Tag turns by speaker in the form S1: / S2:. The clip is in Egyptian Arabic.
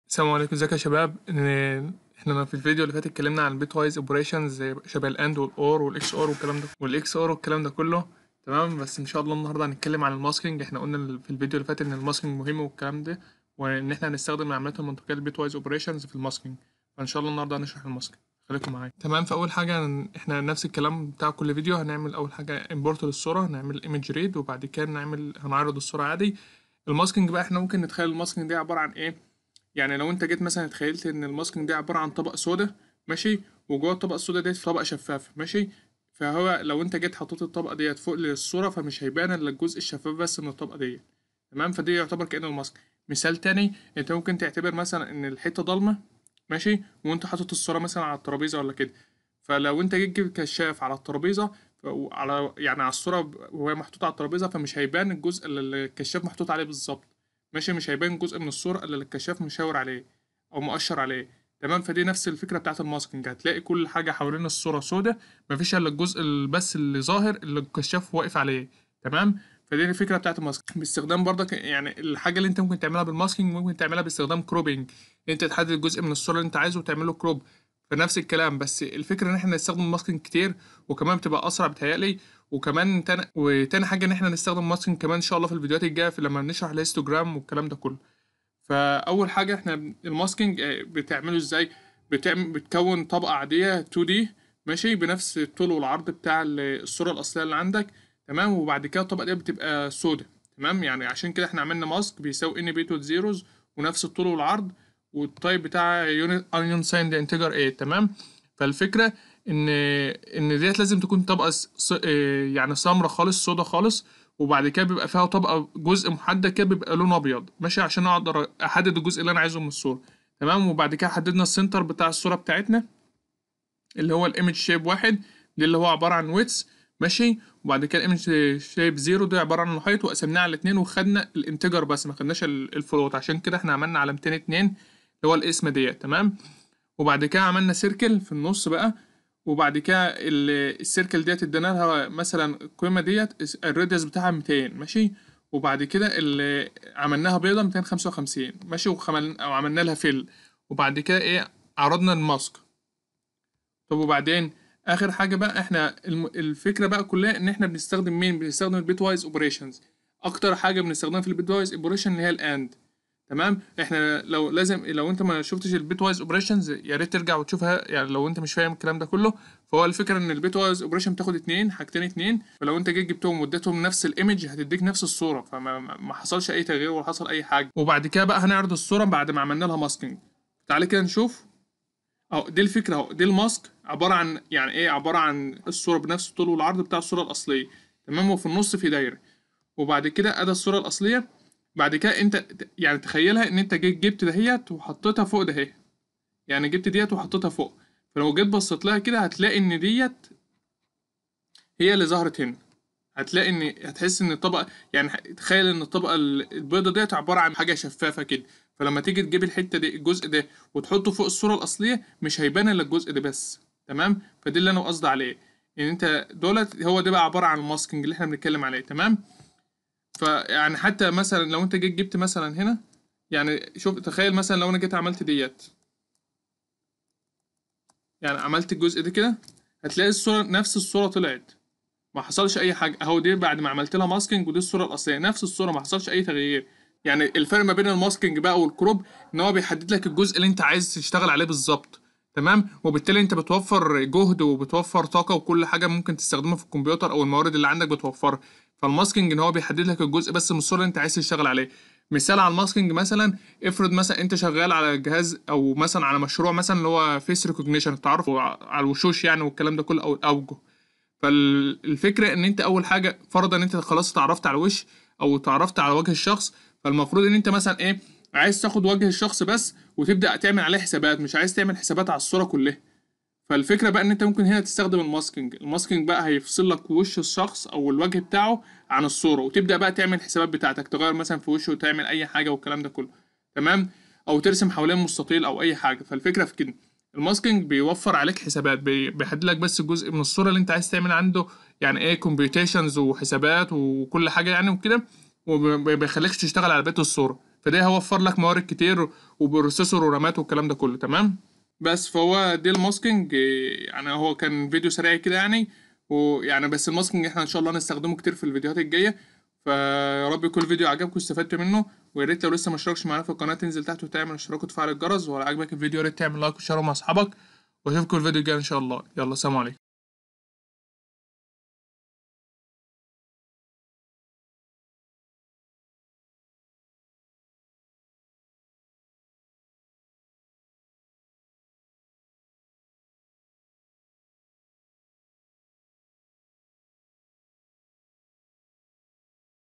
S1: السلام عليكم ازيكم يا شباب إن- احنا في الفيديو اللي فات اتكلمنا عن البيت وايز اوبريشنز شبه الاند والاور والاكس اور والكلام ده والاكس اور والكلام ده كله تمام بس ان شاء الله النهارده هنتكلم عن الماسكينج احنا قلنا في الفيديو اللي فات ان الماسكينج مهم والكلام ده وان احنا هنستخدم العمليات المنطقيه البيت وايز اوبريشنز في الماسكينج فان شاء الله النهارده هنشرح الماسكينج خليكم معايا تمام فاول حاجه هن- احنا نفس الكلام بتاع كل فيديو هنعمل اول حاجه امبورت للصوره هنعمل ايمج ريد وبعد كده نعمل هنعرض الصوره عادي الماسكينج بقى احنا ممكن نتخيل الماسكينج ده عباره عن ايه يعني لو انت جيت مثلا اتخيلت ان الماسكينج ده عباره عن طبق سودا ماشي وجوه الطبق السودا ديت في طبقه شفافه ماشي فهو لو انت جيت حطيت الطبقه ديت فوق الصوره فمش هيبان الا الجزء الشفاف بس من الطبقه ديت تمام فدي يعتبر كانه الماسك مثال تاني انت ممكن تعتبر مثلا ان الحته ضلمه ماشي وانت حاطط الصوره مثلا على الترابيزه ولا كده فلو انت جيت جبت كشاف على الترابيزه ف- على يعني على الصوره وهي محطوطه على الترابيزه فمش هيبان الجزء اللي الكشاف محطوط عليه بالظبط ماشي مش هيبان جزء من الصورة إلا اللي الكشاف مشاور عليه أو مؤشر عليه تمام فدي نفس الفكرة بتاعت الماسكينج هتلاقي كل حاجة حوالين الصورة سودة مفيش إلا الجزء ال- بس اللي ظاهر اللي الكشاف واقف عليه تمام فدي الفكرة بتاعت الماسكينج باستخدام برضك يعني الحاجة اللي أنت ممكن تعملها بالماسكينج ممكن تعملها باستخدام كروبينج أنت تحدد جزء من الصورة اللي أنت عايزه وتعمله كروب فنفس الكلام بس الفكرة إن إحنا نستخدم الماسكينج كتير وكمان بتبقى أسرع بتهيألي وكمان تاني وتاني حاجة إن إحنا نستخدم ماسكينج كمان إن شاء الله في الفيديوهات الجاية في لما نشرح الهيستوجرام والكلام ده كله فاول حاجه احنا بن- الماسكينج آه، بتعمله ازاي بتعمل بتكون طبقه عاديه 2D ماشي بنفس الطول والعرض بتاع ال- الصوره الاصليه اللي عندك تمام وبعد كده الطبقه دي بتبقى سودة تمام يعني عشان كده احنا عملنا ماسك بيساوي ان بيت زيروز ونفس الطول والعرض والتايب بتاع يونت اونيون سايند انتجر 8 تمام فالفكره ان ان ديت لازم تكون طبقه س- س- آه، يعني سمرة خالص سودا خالص وبعد كده بيبقى فيها طبقه جزء محدد كده بيبقى لونه ابيض ماشي عشان اقدر احدد الجزء اللي انا عايزه من الصوره تمام وبعد كده حددنا السنتر بتاع الصوره بتاعتنا اللي هو الايمج شيب واحد دي اللي هو عباره عن ويتس ماشي وبعد كده الايمج شيب زيرو ده عباره عن الهايت وقسمناه على اتنين وخدنا الانتجر بس ما خدناش ال- الفلوت عشان كده احنا عملنا علامتين اتنين اللي هو الاسم ديت تمام وبعد كده عملنا سيركل في النص بقى وبعد كده ال- السيركل ديت ادينا لها مثلا القيمه ديت الراديوس بتاعها 200 ماشي وبعد كده اللي عملناها بيضه 255 ماشي وخمل او عملنا لها فيل وبعد كده ايه عرضنا الماسك طب وبعدين اخر حاجه بقى احنا الم- الفكره بقى كلها ان احنا بنستخدم مين بنستخدم البيت وايز اوبريشنز اكتر حاجه بنستخدمها في البيت وايز اوبريشن اللي هي الاند تمام احنا لو لازم لو انت ما شفتش البيت وايز اوبريشنز يا ريت ترجع وتشوفها يعني لو انت مش فاهم الكلام ده كله فهو الفكره ان البيت وايز اوبريشن بتاخد اتنين حاجتين اتنين فلو انت جيت جبتهم واديتهم نفس الايمج هتديك نفس الصوره فما ما ما حصلش اي تغيير ولا حصل اي حاجه وبعد كده بقى هنعرض الصوره بعد ما عملنا لها ماسكينج تعالى كده نشوف اهو دي الفكره اهو دي الماسك عباره عن يعني ايه عباره عن الصوره بنفس الطول والعرض بتاع الصوره الاصليه تمام وفي النص في دايره وبعد كده ادي الصوره الاصليه بعد كده انت ت- يعني تخيلها ان انت جيت جبت دهيت وحطيتها فوق دهي يعني جبت ديت وحطيتها فوق فلو جيت بصيت لها كده هتلاقي ان ديت هي اللي ظهرت هنا هتلاقي ان هتحس ان الطبقه يعني ح- تخيل ان الطبقه ال- البيضه ديت عباره عن حاجه شفافه كده فلما تيجي تجيب الحته دي الجزء ده وتحطه فوق الصوره الاصليه مش هيبان الا الجزء ده بس تمام فدي اللي انا قصدي عليه ان انت دولت هو ده بقى عباره عن الماسكينج اللي احنا بنتكلم عليه تمام فيعني حتى مثلا لو انت جيت جبت مثلا هنا يعني شوف تخيل مثلا لو انا جيت عملت ديت يعني عملت الجزء ده كده هتلاقي الصورة نفس الصورة طلعت ما حصلش اي حاجة اهو دي بعد ما عملت لها ماسكينج ودي الصورة الاصلية نفس الصورة ما حصلش اي تغيير يعني الفرق ما بين الماسكينج بقى والكروب ان هو بيحدد لك الجزء اللي انت عايز تشتغل عليه بالظبط تمام وبالتالي انت بتوفر جهد وبتوفر طاقة وكل حاجة ممكن تستخدمها في الكمبيوتر او الموارد اللي عندك بتوفرها فالماسكينج ان هو بيحدد لك الجزء بس من الصورة اللي انت عايز تشتغل عليه مثال على الماسكينج مثلا افرض مثلا انت شغال على جهاز او مثلا على مشروع مثلا اللي هو فيس ريكوجنيشن التعرف على الوشوش يعني والكلام ده كله او الاوجه فالفكره ان انت اول حاجه فرضا ان انت خلاص اتعرفت على وش او اتعرفت على وجه الشخص فالمفروض ان انت مثلا ايه عايز تاخد وجه الشخص بس وتبدا تعمل عليه حسابات مش عايز تعمل حسابات على الصوره كلها فالفكره بقى ان انت ممكن هنا تستخدم الماسكينج الماسكينج بقى هيفصل لك وش الشخص او الوجه بتاعه عن الصوره وتبدا بقى تعمل الحسابات بتاعتك تغير مثلا في وشه وتعمل اي حاجه والكلام ده كله تمام او ترسم حوالين مستطيل او اي حاجه فالفكره في كده الماسكينج بيوفر عليك حسابات بي- بيحدد لك بس جزء من الصوره اللي انت عايز تعمل عنده يعني ايه كومبيوتيشنز وحسابات وكل حاجه يعني وكده وما بيخليكش تشتغل على بقيه الصوره فده هيوفر لك موارد كتير وبروسيسور ورامات والكلام ده كله تمام بس فهو دي الماسكينج إيه، يعني هو كان فيديو سريع كده يعني ويعني بس الماسكينج احنا ان شاء الله هنستخدمه كتير في الفيديوهات الجايه فيا رب يكون الفيديو عجبكم واستفدتوا منه ويا ريت لو لسه ما اشتركش معانا في القناه تنزل تحت وتعمل اشتراك وتفعل الجرس ولو عجبك الفيديو يا ريت تعمل لايك وشير مع اصحابك واشوفكم الفيديو الجاي ان شاء الله يلا سلام عليكم